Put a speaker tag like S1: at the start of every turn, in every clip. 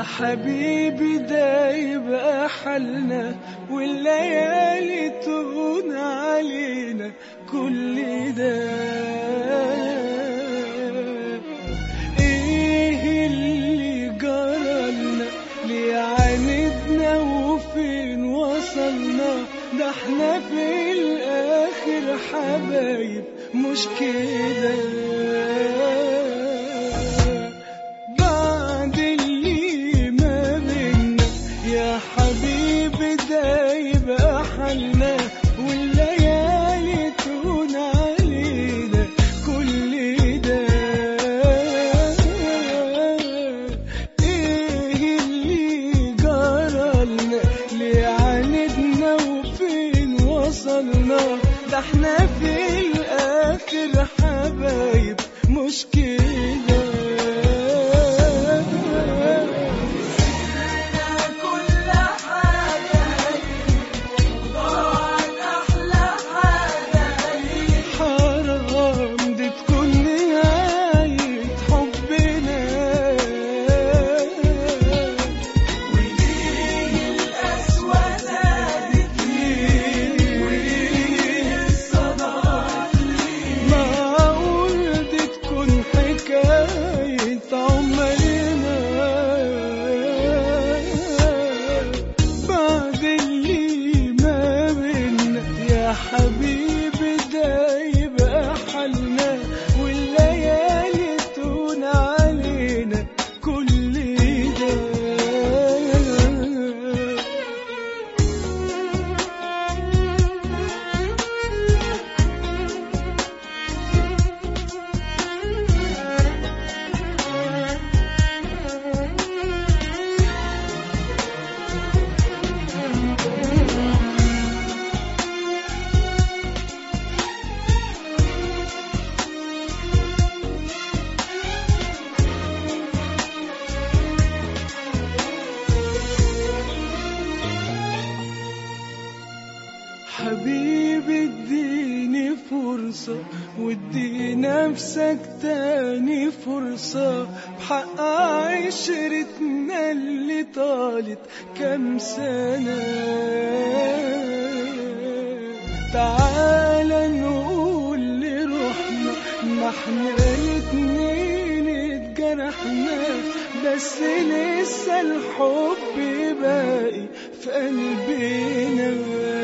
S1: حبيبي ده يبقى حالنا والليالي تهون علينا كل ده ايه اللي جرالنا ليه عاندنا وفين وصلنا ده احنا في الاخر حبايب مش كده بعد اللي ما بينا يا حبيبي ده يبقى حالنا والليالي تهون علينا كل ده ايه اللي جرالنا ليه عاندنا وفين وصلنا ده احنا في الاخر حبايب مش كده
S2: كل حاجة ضاعت أحلى حاجة
S1: حرام دي تكون نهاية حبنا
S2: وليه القسوة زادت وليه الصداقة
S1: معقول دي تكون حكاية عمرنا بعد اللي ما بينا يا حبيبي ده يبقى حالنا والليالي تهون علينا كل ده حبيبي اديني فرصة وادي نفسك تاني فرصة بحق عشرتنا اللي طالت كام سنة تعال نقول لروحنا ما احنا الاتنين اتجرحنا بس لسه الحب باقي في قلبنا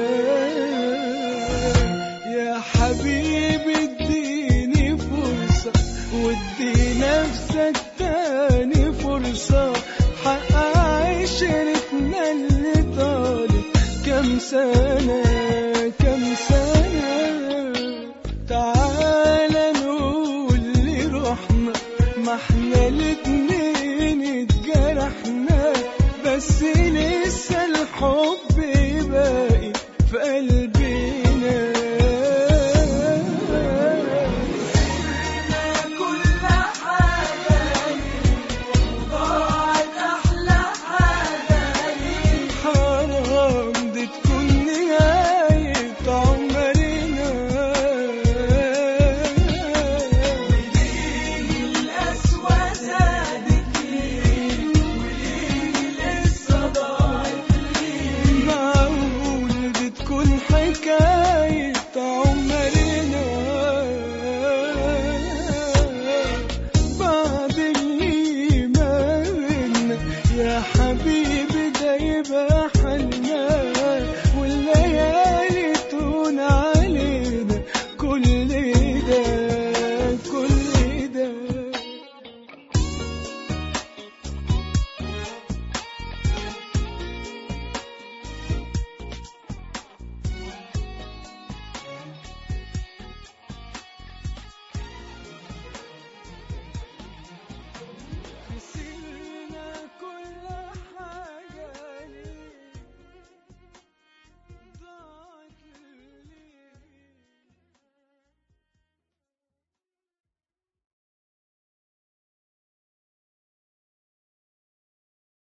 S1: يا حبيبي اديني فرصة وادي نفسك تاني فرصة حق عشرتنا اللي طالت كام سنة كام سنة تعال نقول لروحنا ما احنا الاتنين اتجرحنا بس لسه الحب باقي في قلبنا
S2: كل حاجة ضاعت أحلى حاجة
S1: حرام دي تكون نهاية عمرنا
S2: القسوة زادت وليه لسه ضاعت
S1: معقول دي تكون حكاية عمرنا بعد اللي ما بينا يا حبيبي ده يبقى حالنا